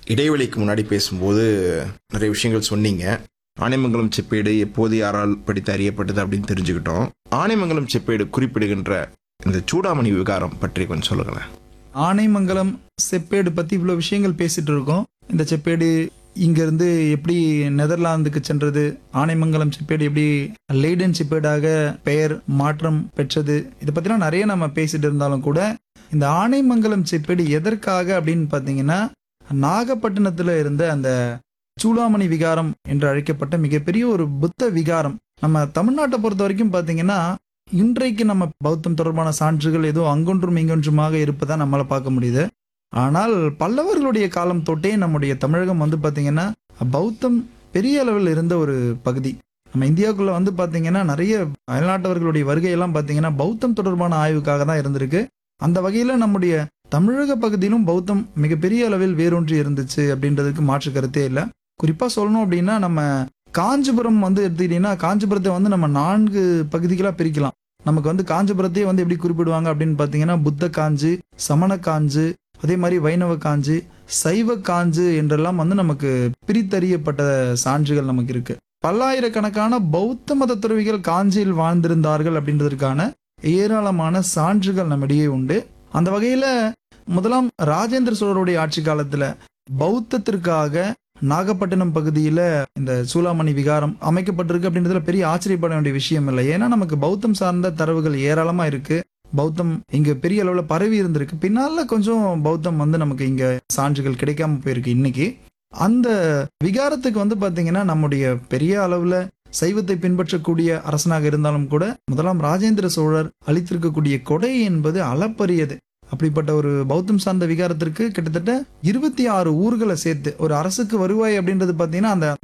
இடைவெளிக்கு முன்னாடி பேசும்போது நிறைய விஷயங்கள் சொன்னீங்க ஆனைமங்கலம் செப்பேடு எப்போது யாரால் படித்து அறியப்பட்டது அப்படின்னு தெரிஞ்சுக்கிட்டோம் ஆனைமங்கலம் செப்பேடு குறிப்பிடுகின்ற இந்த சூடாமணி விகாரம் பற்றி கொஞ்சம் சொல்லுங்களேன் ஆனைமங்கலம் செப்பேடு பத்தி இவ்வளவு விஷயங்கள் பேசிட்டு இருக்கோம் இந்த செப்பேடு இங்க இருந்து எப்படி நெதர்லாந்துக்கு சென்றது ஆனைமங்கலம் செப்பேடு எப்படி லேடன் செப்பேடாக பெயர் மாற்றம் பெற்றது இதை பத்திலாம் நிறைய நம்ம பேசிட்டு இருந்தாலும் கூட இந்த ஆனைமங்கலம் செப்பேடு எதற்காக அப்படின்னு பாத்தீங்கன்னா நாகப்பட்டினத்துல இருந்த அந்த சூடாமணி விகாரம் என்று அழைக்கப்பட்ட மிகப்பெரிய ஒரு புத்த விகாரம் நம்ம தமிழ்நாட்டை பொறுத்த வரைக்கும் பாத்தீங்கன்னா இன்றைக்கு நம்ம பௌத்தம் தொடர்பான சான்றுகள் ஏதோ அங்கொன்றும் இங்கொன்றுமாக இருப்பதா நம்மளால பார்க்க முடியுது ஆனால் பல்லவர்களுடைய காலம் தொட்டே நம்முடைய தமிழகம் வந்து பாத்தீங்கன்னா பௌத்தம் பெரிய அளவில் இருந்த ஒரு பகுதி நம்ம இந்தியாவுக்குள்ள வந்து பாத்தீங்கன்னா நிறைய அயல்நாட்டவர்களுடைய வருகையெல்லாம் பாத்தீங்கன்னா பௌத்தம் தொடர்பான ஆய்வுக்காக தான் இருந்திருக்கு அந்த வகையில நம்முடைய தமிழக பகுதியிலும் பௌத்தம் மிகப்பெரிய அளவில் வேரூன்றி இருந்துச்சு அப்படின்றதுக்கு மாற்று கருத்தே இல்லை குறிப்பா சொல்லணும் அப்படின்னா நம்ம காஞ்சிபுரம் வந்து எடுத்துக்கிட்டீங்கன்னா காஞ்சிபுரத்தை வந்து நம்ம நான்கு பகுதிகளா பிரிக்கலாம் நமக்கு வந்து காஞ்சிபுரத்தையே வந்து எப்படி குறிப்பிடுவாங்க அப்படின்னு பார்த்தீங்கன்னா புத்த காஞ்சு சமண காஞ்சு அதே மாதிரி வைணவ காஞ்சு சைவ காஞ்சு என்றெல்லாம் வந்து நமக்கு பிரித்தறியப்பட்ட சான்றுகள் நமக்கு இருக்கு பல்லாயிரக்கணக்கான பௌத்த மத துறவிகள் காஞ்சியில் வாழ்ந்திருந்தார்கள் அப்படின்றதற்கான ஏராளமான சான்றுகள் நம்மிடையே உண்டு அந்த வகையில முதலாம் ராஜேந்திர சோழருடைய ஆட்சி காலத்துல பௌத்தத்திற்காக நாகப்பட்டினம் பகுதியில இந்த சூளாமணி விகாரம் அமைக்கப்பட்டிருக்கு அப்படின்றதுல பெரிய ஆச்சரியப்பட வேண்டிய விஷயம் இல்லை ஏன்னா நமக்கு பௌத்தம் சார்ந்த தரவுகள் ஏராளமா இருக்கு பௌத்தம் இங்க பெரிய அளவுல பரவி இருந்திருக்கு பின்னால கொஞ்சம் பௌத்தம் வந்து நமக்கு இங்க சான்றுகள் கிடைக்காம போயிருக்கு இன்னைக்கு அந்த விகாரத்துக்கு வந்து பாத்தீங்கன்னா நம்முடைய பெரிய அளவுல சைவத்தை பின்பற்றக்கூடிய அரசனாக இருந்தாலும் கூட முதலாம் ராஜேந்திர சோழர் அளித்திருக்கக்கூடிய கொடை என்பது அளப்பரியது அப்படிப்பட்ட ஒரு பௌத்தம் சார்ந்த விகாரத்திற்கு கிட்டத்தட்ட இருபத்தி ஆறு ஊர்களை சேர்த்து ஒரு அரசுக்கு வருவாய் அப்படின்றது பார்த்தீங்கன்னா அந்த